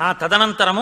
ఆ తదనంతరము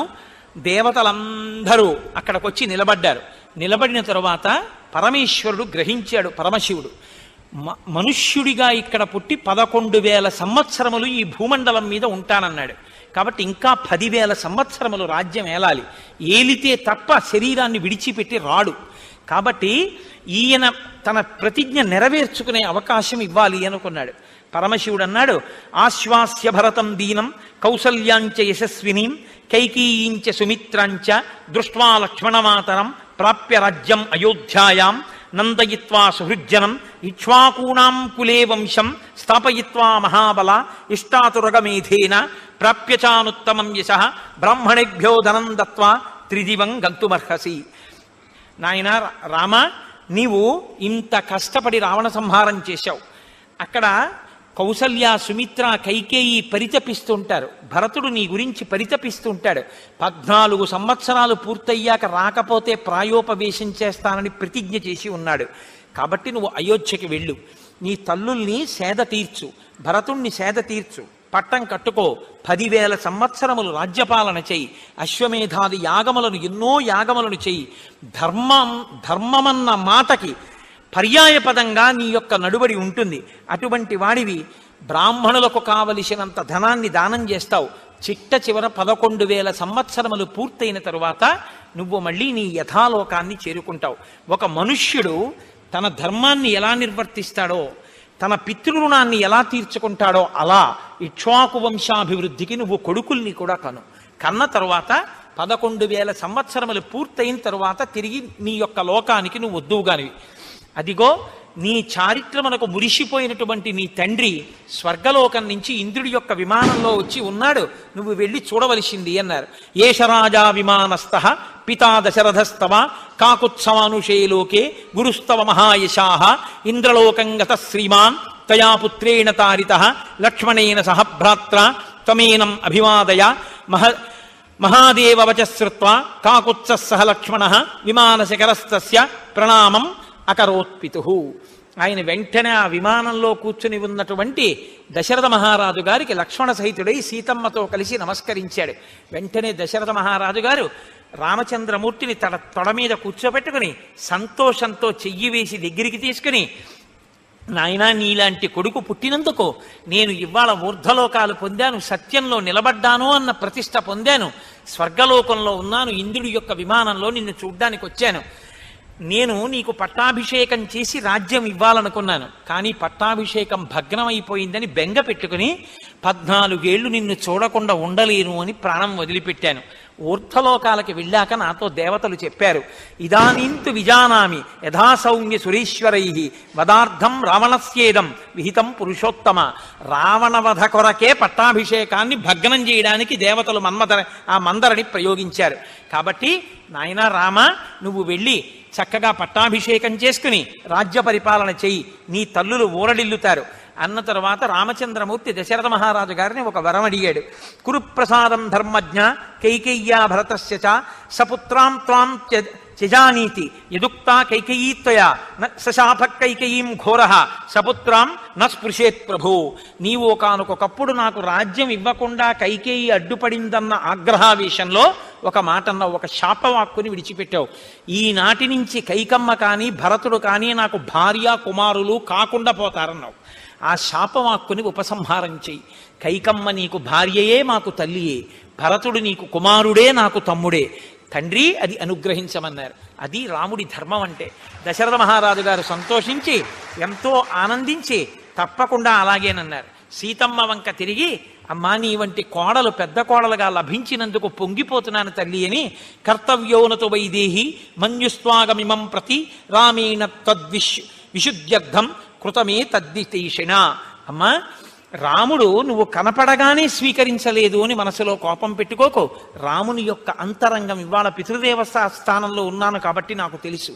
దేవతలందరూ అక్కడికి వచ్చి నిలబడ్డారు నిలబడిన తరువాత పరమేశ్వరుడు గ్రహించాడు పరమశివుడు మ- మనుష్యుడిగా ఇక్కడ పుట్టి పదకొండు వేల సంవత్సరములు ఈ భూమండలం మీద ఉంటానన్నాడు కాబట్టి ఇంకా పదివేల సంవత్సరములు రాజ్యం ఏలాలి ఏలితే తప్ప శరీరాన్ని విడిచిపెట్టి రాడు కాబట్టి ఈయన తన ప్రతిజ్ఞ నెరవేర్చుకునే అవకాశం ఇవ్వాలి అనుకున్నాడు పరమశివుడు అన్నాడు ఆశ్వాస్య భరతం దీనం కౌసల్యాంచ యశస్వినీం కైకీయించ సుమిత్రాంచ దృష్ట్వా లక్ష్మణమాతరం ప్రాప్య రాజ్యం అయోధ్యాయాం నందయిత్వా సుహృజ్జనం ఇక్ష్వాకూణాం కులే వంశం స్థాపయిత్వా మహాబల ఇష్టాతురగమేధేన ప్రాప్య చానుత్తమం యశ బ్రాహ్మణేభ్యో ధనం దత్వా త్రిదివం గంతుమర్హసి నాయన రామ నీవు ఇంత కష్టపడి రావణ సంహారం చేశావు అక్కడ కౌసల్య సుమిత్ర కైకేయి పరితపిస్తుంటారు భరతుడు నీ గురించి పరితపిస్తుంటాడు పద్నాలుగు సంవత్సరాలు పూర్తయ్యాక రాకపోతే ప్రాయోపవేశం చేస్తానని ప్రతిజ్ఞ చేసి ఉన్నాడు కాబట్టి నువ్వు అయోధ్యకి వెళ్ళు నీ తల్లుల్ని సేద తీర్చు భరతుణ్ణి సేద తీర్చు పట్టం కట్టుకో పదివేల సంవత్సరములు రాజ్యపాలన చెయ్యి అశ్వమేధాది యాగములను ఎన్నో యాగములను చెయ్యి ధర్మం ధర్మమన్న మాటకి పర్యాయపదంగా నీ యొక్క నడుబడి ఉంటుంది అటువంటి వాడివి బ్రాహ్మణులకు కావలసినంత ధనాన్ని దానం చేస్తావు చిట్ట చివర పదకొండు వేల సంవత్సరములు పూర్తయిన తరువాత నువ్వు మళ్ళీ నీ యథాలోకాన్ని చేరుకుంటావు ఒక మనుష్యుడు తన ధర్మాన్ని ఎలా నిర్వర్తిస్తాడో తన పితృరుణాన్ని ఎలా తీర్చుకుంటాడో అలా ఇక్ష్వాకు వంశాభివృద్ధికి నువ్వు కొడుకుల్ని కూడా కను కన్న తరువాత పదకొండు వేల సంవత్సరములు పూర్తయిన తరువాత తిరిగి నీ యొక్క లోకానికి నువ్వు వద్దువుగానివి అదిగో నీ చారిత్రమునకు మురిసిపోయినటువంటి నీ తండ్రి స్వర్గలోకం నుంచి ఇంద్రుడి యొక్క విమానంలో వచ్చి ఉన్నాడు నువ్వు వెళ్ళి చూడవలసింది అన్నారు ఏషరాజా విమానస్థ పితా దశరథస్తవ కాకుత్సవానుషే లోకే గురుస్తవ మహాయశాహ ఇంద్రలోకం గత శ్రీమాన్ తయా పుత్రేణ తారిత లక్ష్మణేన సహ భ్రాత్ర త్వమేనం అభివాదయ మహ మహాదేవవచ శ్రుత్వా కాకుత్స సహ లక్ష్మణ విమానశిఖరస్తస్య ప్రణామం అకరోత్పితు ఆయన వెంటనే ఆ విమానంలో కూర్చుని ఉన్నటువంటి దశరథ మహారాజు గారికి లక్ష్మణ సహితుడై సీతమ్మతో కలిసి నమస్కరించాడు వెంటనే దశరథ మహారాజు గారు రామచంద్రమూర్తిని తడ తొడ మీద కూర్చోబెట్టుకుని సంతోషంతో చెయ్యి వేసి దగ్గరికి తీసుకుని నాయనా నీలాంటి కొడుకు పుట్టినందుకు నేను ఇవాళ ఊర్ధలోకాలు పొందాను సత్యంలో నిలబడ్డాను అన్న ప్రతిష్ట పొందాను స్వర్గలోకంలో ఉన్నాను ఇంద్రుడి యొక్క విమానంలో నిన్ను చూడ్డానికి వచ్చాను నేను నీకు పట్టాభిషేకం చేసి రాజ్యం ఇవ్వాలనుకున్నాను కానీ పట్టాభిషేకం భగ్నమైపోయిందని బెంగ పెట్టుకుని పద్నాలుగేళ్లు నిన్ను చూడకుండా ఉండలేను అని ప్రాణం వదిలిపెట్టాను ఊర్ధ్వలోకాలకి వెళ్ళాక నాతో దేవతలు చెప్పారు ఇదానీంతు విజానామి యథాసౌమ్య సురేశ్వరై వదార్థం రావణస్యేదం విహితం పురుషోత్తమ రావణవధ కొరకే పట్టాభిషేకాన్ని భగ్నం చేయడానికి దేవతలు మన్మధ ఆ మందరని ప్రయోగించారు కాబట్టి నాయనా రామ నువ్వు వెళ్ళి చక్కగా పట్టాభిషేకం చేసుకుని రాజ్య పరిపాలన చెయ్యి నీ తల్లులు ఊరడిల్లుతారు అన్న తర్వాత రామచంద్రమూర్తి దశరథ మహారాజు గారిని ఒక వరం అడిగాడు కురుప్రసాదం ధర్మజ్ఞ కైకేయ్యా భరతస్య చ సపుత్రాం త్వాం త్య- త్యజానీతి యదుక్తా కైకేయీత్వయా న సశాప కైకేయీం ఘోర సపుత్రాం న స్పృశేత్ ప్రభు నీవు ఒకనకొకప్పుడు నాకు రాజ్యం ఇవ్వకుండా కైకేయి అడ్డుపడిందన్న ఆగ్రహావేశంలో ఒక మాట ఒక శాపవాక్కుని విడిచిపెట్టావు ఈనాటి నుంచి కైకమ్మ కానీ భరతుడు కానీ నాకు భార్య కుమారులు కాకుండా పోతారన్నావు ఆ శాపవాక్కుని ఉపసంహారం చెయ్యి కైకమ్మ నీకు భార్యయే మాకు తల్లియే భరతుడు నీకు కుమారుడే నాకు తమ్ముడే తండ్రి అది అనుగ్రహించమన్నారు అది రాముడి ధర్మం అంటే దశరథ మహారాజు గారు సంతోషించి ఎంతో ఆనందించి తప్పకుండా అలాగేనన్నారు సీతమ్మ వంక తిరిగి అమ్మా నీ వంటి కోడలు పెద్ద కోడలుగా లభించినందుకు పొంగిపోతున్నాను తల్లి అని కర్తవ్యోనతు వైదేహి మన్యుస్వాగమిమం ప్రతి రామేణ తద్విష్ విశుద్ధ్యర్థం కృతమే తద్దితీషిణ అమ్మా రాముడు నువ్వు కనపడగానే స్వీకరించలేదు అని మనసులో కోపం పెట్టుకోకు రాముని యొక్క అంతరంగం ఇవాళ పితృదేవ స్థానంలో ఉన్నాను కాబట్టి నాకు తెలుసు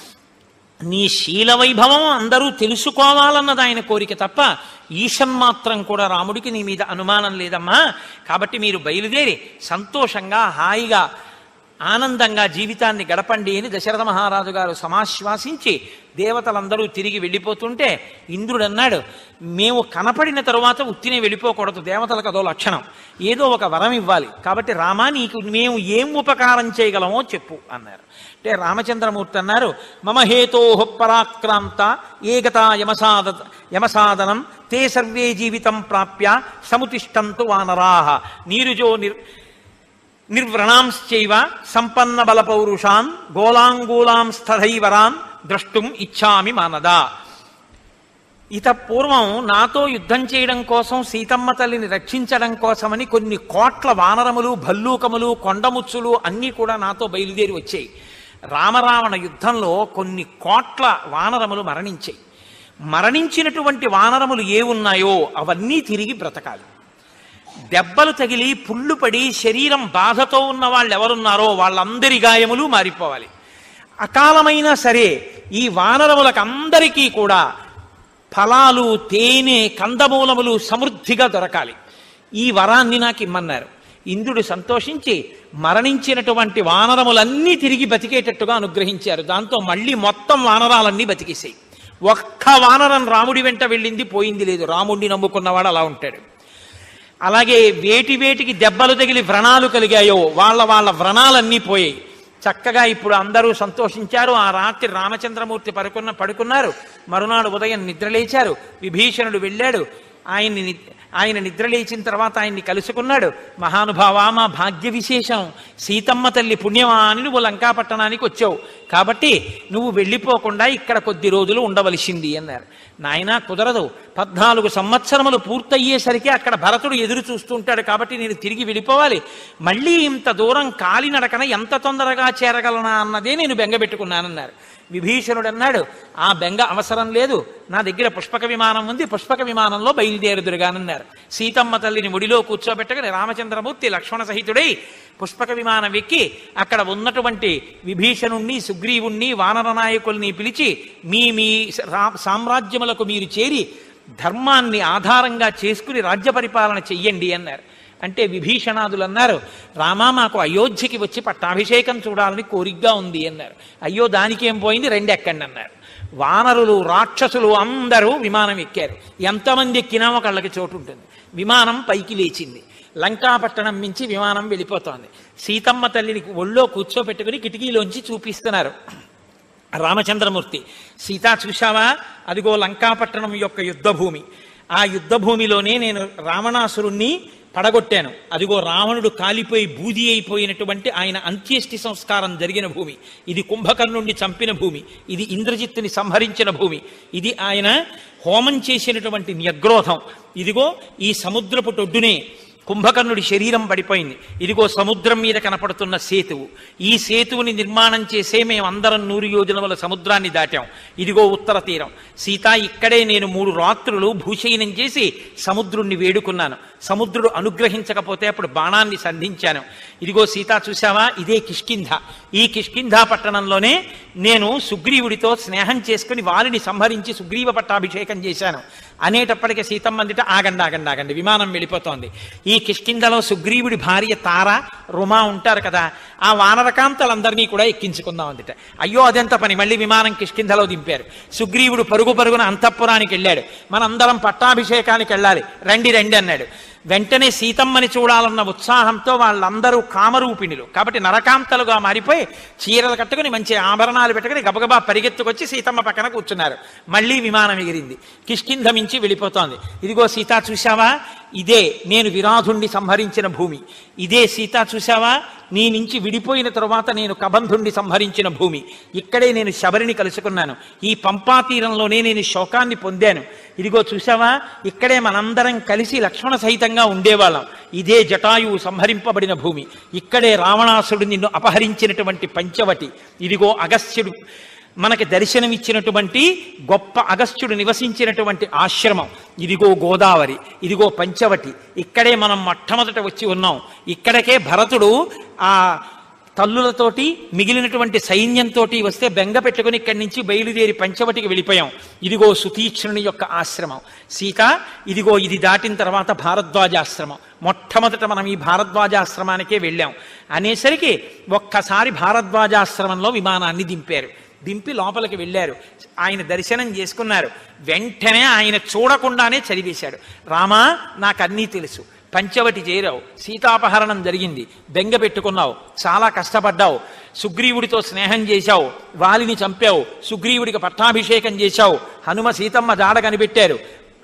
నీ శీల వైభవం అందరూ తెలుసుకోవాలన్నది ఆయన కోరిక తప్ప ఈశన్ మాత్రం కూడా రాముడికి నీ మీద అనుమానం లేదమ్మా కాబట్టి మీరు బయలుదేరి సంతోషంగా హాయిగా ఆనందంగా జీవితాన్ని గడపండి అని దశరథ మహారాజు గారు సమాశ్వాసించి దేవతలందరూ తిరిగి వెళ్ళిపోతుంటే ఇంద్రుడు అన్నాడు మేము కనపడిన తరువాత ఉత్తినే వెళ్ళిపోకూడదు దేవతలకు అదో లక్షణం ఏదో ఒక వరం ఇవ్వాలి కాబట్టి రామా నీకు మేము ఏం ఉపకారం చేయగలమో చెప్పు అన్నారు అంటే రామచంద్రమూర్తి అన్నారు మమ హేతో పరాక్రాంత ఏగత యమసాద యమసాదనం తే సర్వే జీవితం ప్రాప్య సముతిష్టంతు వానరాహ నీరుజో నిర్ నిర్వ్రణాంశ్చైవ సంపన్న బల పౌరుషాన్ గోలాంగూలాం స్థైవరాన్ ద్రష్టుం ఇచ్చామి మానదా ఇత పూర్వం నాతో యుద్ధం చేయడం కోసం సీతమ్మ తల్లిని రక్షించడం కోసమని కొన్ని కోట్ల వానరములు భల్లూకములు కొండముచ్చులు అన్నీ కూడా నాతో బయలుదేరి వచ్చాయి రామరావణ యుద్ధంలో కొన్ని కోట్ల వానరములు మరణించాయి మరణించినటువంటి వానరములు ఏ ఉన్నాయో అవన్నీ తిరిగి బ్రతకాలి దెబ్బలు తగిలి పుళ్ళు పడి శరీరం బాధతో ఉన్న వాళ్ళు ఎవరున్నారో వాళ్ళందరి గాయములు మారిపోవాలి అకాలమైనా సరే ఈ వానరములకు అందరికీ కూడా ఫలాలు తేనె కందమూలములు సమృద్ధిగా దొరకాలి ఈ వరాన్ని నాకు ఇమ్మన్నారు ఇంద్రుడు సంతోషించి మరణించినటువంటి వానరములన్నీ తిరిగి బతికేటట్టుగా అనుగ్రహించారు దాంతో మళ్ళీ మొత్తం వానరాలన్నీ బతికేసాయి ఒక్క వానరం రాముడి వెంట వెళ్ళింది పోయింది లేదు రాముడిని నమ్ముకున్నవాడు అలా ఉంటాడు అలాగే వేటి వేటికి దెబ్బలు తగిలి వ్రణాలు కలిగాయో వాళ్ళ వాళ్ళ వ్రణాలన్నీ పోయాయి చక్కగా ఇప్పుడు అందరూ సంతోషించారు ఆ రాత్రి రామచంద్రమూర్తి పడుకున్న పడుకున్నారు మరునాడు ఉదయం నిద్రలేచారు విభీషణుడు వెళ్ళాడు ఆయన్ని ని- ఆయన నిద్రలేచిన తర్వాత ఆయన్ని కలుసుకున్నాడు మహానుభావా మా భాగ్య విశేషం సీతమ్మ తల్లి పుణ్యమా అని నువ్వు లంకాపట్టణానికి వచ్చావు కాబట్టి నువ్వు వెళ్ళిపోకుండా ఇక్కడ కొద్ది రోజులు ఉండవలసింది అన్నారు నాయన కుదరదు పద్నాలుగు సంవత్సరములు పూర్తయ్యేసరికి అక్కడ భరతుడు ఎదురు చూస్తుంటాడు కాబట్టి నేను తిరిగి వెళ్ళిపోవాలి మళ్ళీ ఇంత దూరం కాలినడకన ఎంత తొందరగా చేరగలనా అన్నదే నేను బెంగబెట్టుకున్నానన్నారు విభీషణుడు అన్నాడు ఆ బెంగ అవసరం లేదు నా దగ్గర పుష్పక విమానం ఉంది పుష్పక విమానంలో బయలుదేరుదురుగానన్నారు సీతమ్మ తల్లిని ముడిలో కూర్చోబెట్టగానే రామచంద్రమూర్తి లక్ష్మణ సహితుడై పుష్పక విమానం ఎక్కి అక్కడ ఉన్నటువంటి విభీషణుణ్ణి సుగ్రీవుణ్ణి వానర నాయకుల్ని పిలిచి మీ మీ రా- సామ్రాజ్యములకు మీరు చేరి ధర్మాన్ని ఆధారంగా చేసుకుని రాజ్య పరిపాలన చెయ్యండి అన్నారు అంటే విభీషణాదులు అన్నారు రామా మాకు అయోధ్యకి వచ్చి పట్టాభిషేకం చూడాలని కోరికగా ఉంది అన్నారు అయ్యో దానికేం పోయింది రెండు ఎక్కండి అన్నారు వానరులు రాక్షసులు అందరూ విమానం ఎక్కారు ఎంతమంది ఎక్కినా ఒకళ్ళకి చోటు ఉంటుంది విమానం పైకి లేచింది లంకాపట్టణం మించి విమానం వెళ్ళిపోతోంది సీతమ్మ తల్లిని ఒళ్ళో కూర్చోపెట్టుకుని కిటికీలోంచి చూపిస్తున్నారు రామచంద్రమూర్తి సీతా చూశావా అదిగో లంకాపట్టణం యొక్క యుద్ధభూమి ఆ యుద్ధభూమిలోనే నేను రావణాసురుణ్ణి పడగొట్టాను అదిగో రావణుడు కాలిపోయి బూది అయిపోయినటువంటి ఆయన అంత్యేష్టి సంస్కారం జరిగిన భూమి ఇది కుంభకర్ణుణ్ణి చంపిన భూమి ఇది ఇంద్రజిత్తుని సంహరించిన భూమి ఇది ఆయన హోమం చేసినటువంటి న్యగ్రోధం ఇదిగో ఈ సముద్రపు టొడ్డునే కుంభకర్ణుడి శరీరం పడిపోయింది ఇదిగో సముద్రం మీద కనపడుతున్న సేతువు ఈ సేతువుని నిర్మాణం చేసే మేమందరం నూరు యోజనముల సముద్రాన్ని దాటాం ఇదిగో ఉత్తర తీరం సీత ఇక్కడే నేను మూడు రాత్రులు భూశయనం చేసి సముద్రుణ్ణి వేడుకున్నాను సముద్రుడు అనుగ్రహించకపోతే అప్పుడు బాణాన్ని సంధించాను ఇదిగో సీత చూసావా ఇదే కిష్కింధ ఈ కిష్కింధ పట్టణంలోనే నేను సుగ్రీవుడితో స్నేహం చేసుకుని వారిని సంహరించి సుగ్రీవ పట్టాభిషేకం చేశాను అనేటప్పటికీ సీతమ్మందిట ఆగండి ఆగండి ఆగండి విమానం వెళ్ళిపోతోంది ఈ కిష్కింధలో సుగ్రీవుడి భార్య తార రుమా ఉంటారు కదా ఆ వానరకాంతలందరినీ కూడా ఎక్కించుకుందాం అందుట అయ్యో అదెంత పని మళ్ళీ విమానం కిష్కింధలో దింపారు సుగ్రీవుడు పరుగు పరుగున అంతఃపురానికి వెళ్ళాడు మనందరం పట్టాభిషేకానికి వెళ్ళాలి రండి రండి అన్నాడు వెంటనే సీతమ్మని చూడాలన్న ఉత్సాహంతో వాళ్ళందరూ కామరూపిణులు కాబట్టి నరకాంతలుగా మారిపోయి చీరలు కట్టుకుని మంచి ఆభరణాలు పెట్టుకుని గబగబా పరిగెత్తుకొచ్చి సీతమ్మ పక్కన కూర్చున్నారు మళ్ళీ విమానం ఎగిరింది కిష్కింధ మించి వెళ్ళిపోతోంది ఇదిగో సీత చూశావా ఇదే నేను విరాధుణ్ణి సంహరించిన భూమి ఇదే సీత చూశావా నీ నుంచి విడిపోయిన తరువాత నేను కబంధుణ్ణి సంహరించిన భూమి ఇక్కడే నేను శబరిని కలుసుకున్నాను ఈ పంపా తీరంలోనే నేను శోకాన్ని పొందాను ఇదిగో చూసావా ఇక్కడే మనందరం కలిసి లక్ష్మణ సహితంగా ఉండేవాళ్ళం ఇదే జటాయువు సంహరింపబడిన భూమి ఇక్కడే రావణాసుడు నిన్ను అపహరించినటువంటి పంచవటి ఇదిగో అగస్త్యుడు మనకి దర్శనమిచ్చినటువంటి గొప్ప అగస్త్యుడు నివసించినటువంటి ఆశ్రమం ఇదిగో గోదావరి ఇదిగో పంచవటి ఇక్కడే మనం మొట్టమొదట వచ్చి ఉన్నాం ఇక్కడికే భరతుడు ఆ తల్లులతోటి మిగిలినటువంటి సైన్యంతో వస్తే బెంగ పెట్టుకుని ఇక్కడి నుంచి బయలుదేరి పంచవటికి వెళ్ళిపోయాం ఇదిగో సుతీక్ష్ణుని యొక్క ఆశ్రమం సీత ఇదిగో ఇది దాటిన తర్వాత భారద్వాజాశ్రమం మొట్టమొదట మనం ఈ భారద్వాజాశ్రమానికే వెళ్ళాం అనేసరికి ఒక్కసారి భారద్వాజాశ్రమంలో విమానాన్ని దింపారు దింపి లోపలికి వెళ్ళారు ఆయన దర్శనం చేసుకున్నారు వెంటనే ఆయన చూడకుండానే చదివేశాడు రామా నాకు అన్నీ తెలుసు పంచవటి చేరావు సీతాపహరణం జరిగింది బెంగ పెట్టుకున్నావు చాలా కష్టపడ్డావు సుగ్రీవుడితో స్నేహం చేశావు వాలిని చంపావు సుగ్రీవుడికి పట్టాభిషేకం చేశావు హనుమ సీతమ్మ జాడ కనిపెట్టారు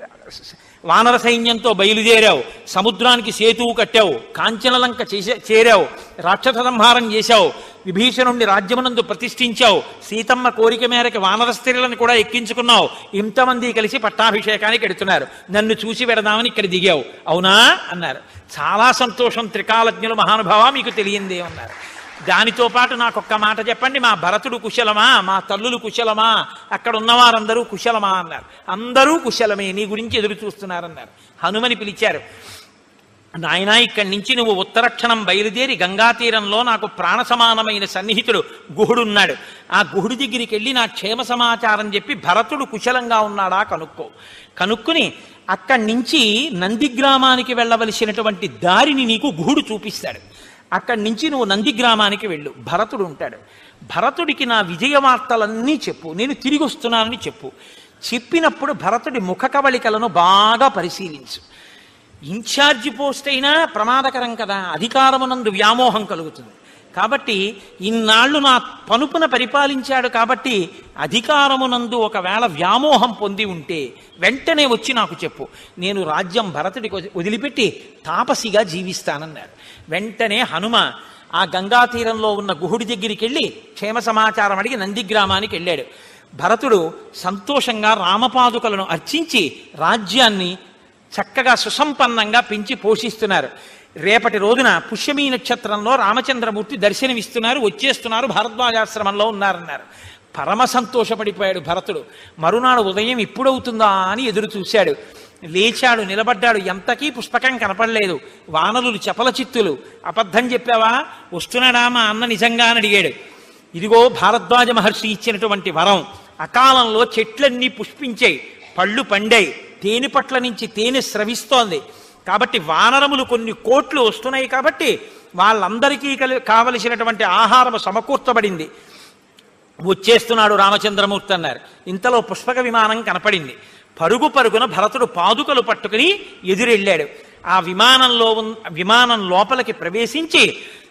వానర సైన్యంతో బయలుదేరావు సముద్రానికి సేతువు కట్టావు కాంచనలంక చేసే చేరావు రాక్షస సంహారం చేశావు విభీషణుణ్ణి రాజ్యమునందు ప్రతిష్ఠించావు సీతమ్మ కోరిక మేరకు వానర స్త్రీలను కూడా ఎక్కించుకున్నావు ఇంతమంది కలిసి పట్టాభిషేకానికి ఎడుతున్నారు నన్ను చూసి పెడదామని ఇక్కడ దిగావు అవునా అన్నారు చాలా సంతోషం త్రికాలజ్ఞులు మహానుభావ మీకు తెలియందే అన్నారు దానితో పాటు నాకు ఒక్క మాట చెప్పండి మా భరతుడు కుశలమా మా తల్లులు కుశలమా అక్కడ ఉన్నవారందరూ కుశలమా అన్నారు అందరూ కుశలమే నీ గురించి ఎదురు చూస్తున్నారన్నారు హనుమని పిలిచారు నాయనా ఇక్కడి నుంచి నువ్వు ఉత్తరక్షణం బయలుదేరి గంగా తీరంలో నాకు ప్రాణ సమానమైన సన్నిహితుడు గుహుడున్నాడు ఆ గుహుడి దగ్గరికి వెళ్ళి నా క్షేమ సమాచారం చెప్పి భరతుడు కుశలంగా ఉన్నాడా కనుక్కో కనుక్కుని అక్కడి నుంచి నందిగ్రామానికి వెళ్ళవలసినటువంటి దారిని నీకు గుహుడు చూపిస్తాడు అక్కడి నుంచి నువ్వు నందిగ్రామానికి వెళ్ళు భరతుడు ఉంటాడు భరతుడికి నా విజయ వార్తలన్నీ చెప్పు నేను తిరిగి వస్తున్నానని చెప్పు చెప్పినప్పుడు భరతుడి ముఖ కవళికలను బాగా పరిశీలించు ఇన్ఛార్జి పోస్ట్ అయినా ప్రమాదకరం కదా అధికారమునందు వ్యామోహం కలుగుతుంది కాబట్టి ఇన్నాళ్ళు నా పనుపున పరిపాలించాడు కాబట్టి అధికారమునందు ఒకవేళ వ్యామోహం పొంది ఉంటే వెంటనే వచ్చి నాకు చెప్పు నేను రాజ్యం భరతుడికి వది- వదిలిపెట్టి తాపసిగా జీవిస్తానన్నాడు వెంటనే హనుమ ఆ గంగా తీరంలో ఉన్న గుహుడి దగ్గరికి వెళ్ళి క్షేమ సమాచారం అడిగి నందిగ్రామానికి వెళ్ళాడు భరతుడు సంతోషంగా రామపాదుకలను అర్చించి రాజ్యాన్ని చక్కగా సుసంపన్నంగా పెంచి పోషిస్తున్నారు రేపటి రోజున పుష్యమీ నక్షత్రంలో రామచంద్రమూర్తి దర్శనమిస్తున్నారు వచ్చేస్తున్నారు భారద్వాజాశ్రమంలో ఉన్నారన్నారు పరమ సంతోషపడిపోయాడు భరతుడు మరునాడు ఉదయం ఇప్పుడవుతుందా అని ఎదురు చూశాడు లేచాడు నిలబడ్డాడు ఎంతకీ పుష్పకం కనపడలేదు వానరులు చపల చిత్తులు అబద్ధం చెప్పావా వస్తున్నాడా మా అన్న నిజంగా అని అడిగాడు ఇదిగో భారద్వాజ మహర్షి ఇచ్చినటువంటి వరం అకాలంలో చెట్లన్నీ పుష్పించాయి పళ్ళు పండాయి తేనె పట్ల నుంచి తేనె స్రవిస్తోంది కాబట్టి వానరములు కొన్ని కోట్లు వస్తున్నాయి కాబట్టి వాళ్ళందరికీ కలి కావలసినటువంటి ఆహారం సమకూర్చబడింది వచ్చేస్తున్నాడు రామచంద్రమూర్తి అన్నారు ఇంతలో పుష్పక విమానం కనపడింది పరుగు పరుగున భరతుడు పాదుకలు పట్టుకుని ఎదురెళ్ళాడు ఆ విమానంలో ఉన్న విమానం లోపలికి ప్రవేశించి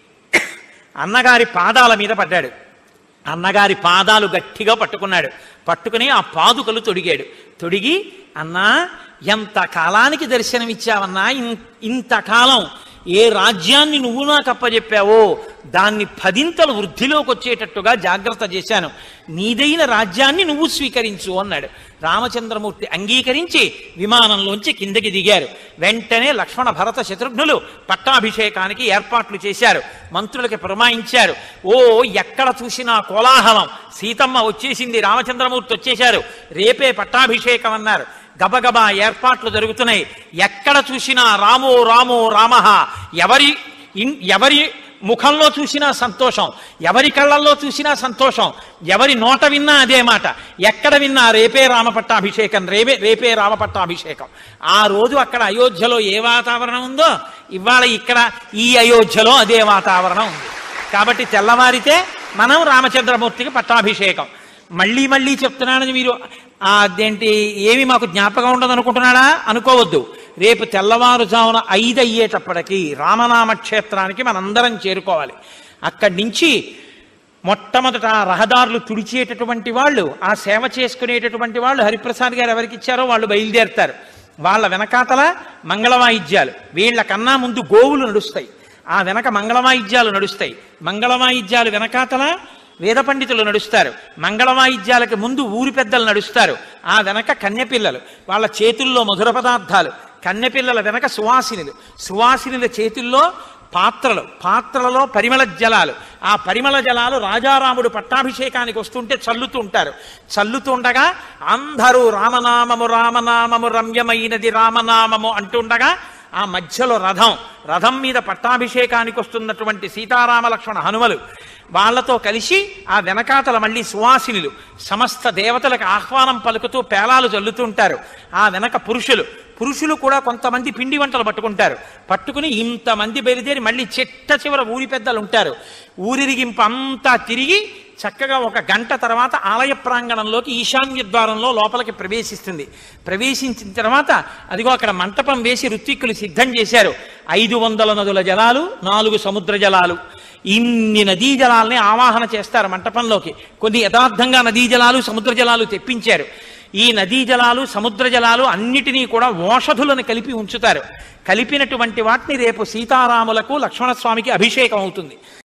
అన్నగారి పాదాల మీద పడ్డాడు అన్నగారి పాదాలు గట్టిగా పట్టుకున్నాడు పట్టుకుని ఆ పాదుకలు తొడిగాడు తొడిగి అన్నా ఎంత కాలానికి దర్శనమిచ్చావన్నా ఇన్- ఇంతకాలం ఏ రాజ్యాన్ని నువ్వు నాకు అప్పచెప్పావో దాన్ని పదింతలు వృద్ధిలోకి వచ్చేటట్టుగా జాగ్రత్త చేశాను నీదైన రాజ్యాన్ని నువ్వు స్వీకరించు అన్నాడు రామచంద్రమూర్తి అంగీకరించి విమానంలోంచి కిందకి దిగారు వెంటనే లక్ష్మణ భరత శత్రుఘ్నులు పట్టాభిషేకానికి ఏర్పాట్లు చేశారు మంత్రులకి పురమాయించారు ఓ ఎక్కడ చూసినా కోలాహలం సీతమ్మ వచ్చేసింది రామచంద్రమూర్తి వచ్చేశారు రేపే పట్టాభిషేకం అన్నారు గబగబా ఏర్పాట్లు జరుగుతున్నాయి ఎక్కడ చూసినా రామో రామో రామ ఎవరి ఇన్- ఎవరి ముఖంలో చూసినా సంతోషం ఎవరి కళ్ళల్లో చూసినా సంతోషం ఎవరి నోట విన్నా అదే మాట ఎక్కడ విన్నా రేపే రామ పట్టాభిషేకం రేపే రేపే రామ పట్టాభిషేకం ఆ రోజు అక్కడ అయోధ్యలో ఏ వాతావరణం ఉందో ఇవాళ ఇక్కడ ఈ అయోధ్యలో అదే వాతావరణం ఉంది కాబట్టి తెల్లవారితే మనం రామచంద్రమూర్తికి పట్టాభిషేకం మళ్ళీ మళ్ళీ చెప్తున్నానని మీరు ఆ అదేంటి ఏమి మాకు జ్ఞాపకం ఉండదు అనుకుంటున్నాడా అనుకోవద్దు రేపు తెల్లవారుజామున ఐదు అయ్యేటప్పటికి రామనామ క్షేత్రానికి మనందరం చేరుకోవాలి అక్కడి నుంచి మొట్టమొదట ఆ రహదారులు తుడిచేటటువంటి వాళ్ళు ఆ సేవ చేసుకునేటటువంటి వాళ్ళు హరిప్రసాద్ గారు ఎవరికి ఇచ్చారో వాళ్ళు బయలుదేరుతారు వాళ్ళ వెనకాతల మంగళ వాయిద్యాలు వీళ్ళ కన్నా ముందు గోవులు నడుస్తాయి ఆ వెనక మంగళ వాయిద్యాలు నడుస్తాయి మంగళ వాయిద్యాలు వెనకాతల వేద పండితులు నడుస్తారు మంగళ వాయిద్యాలకు ముందు ఊరి పెద్దలు నడుస్తారు ఆ వెనక కన్యపిల్లలు వాళ్ళ చేతుల్లో మధుర పదార్థాలు కన్యపిల్లల వెనక సువాసినులు సువాసినుల చేతుల్లో పాత్రలు పాత్రలలో పరిమళ జలాలు ఆ పరిమళ జలాలు రాజారాముడు పట్టాభిషేకానికి వస్తుంటే చల్లుతూ ఉంటారు చల్లుతుండగా అందరూ రామనామము రామనామము రమ్యమైనది రామనామము అంటుండగా ఆ మధ్యలో రథం రథం మీద పట్టాభిషేకానికి వస్తున్నటువంటి సీతారామ లక్ష్మణ హనుమలు వాళ్ళతో కలిసి ఆ వెనకాతల మళ్ళీ సువాసినులు సమస్త దేవతలకు ఆహ్వానం పలుకుతూ పేలాలు చల్లుతుంటారు ఆ వెనక పురుషులు పురుషులు కూడా కొంతమంది పిండి వంటలు పట్టుకుంటారు పట్టుకుని ఇంతమంది బయలుదేరి మళ్ళీ చిట్ట చివర ఊరి పెద్దలు ఉంటారు ఊరిరిగింపు అంతా తిరిగి చక్కగా ఒక గంట తర్వాత ఆలయ ప్రాంగణంలోకి ఈశాన్య ద్వారంలో లోపలికి ప్రవేశిస్తుంది ప్రవేశించిన తర్వాత అదిగో అక్కడ మంటపం వేసి ఋత్విక్కులు సిద్ధం చేశారు ఐదు వందల నదుల జలాలు నాలుగు సముద్ర జలాలు ఇన్ని నదీ జలాల్ని ఆవాహన చేస్తారు మంటపంలోకి కొన్ని యథార్థంగా నదీ జలాలు సముద్ర జలాలు తెప్పించారు ఈ నదీ జలాలు సముద్ర జలాలు అన్నిటినీ కూడా ఓషధులను కలిపి ఉంచుతారు కలిపినటువంటి వాటిని రేపు సీతారాములకు లక్ష్మణస్వామికి అభిషేకం అవుతుంది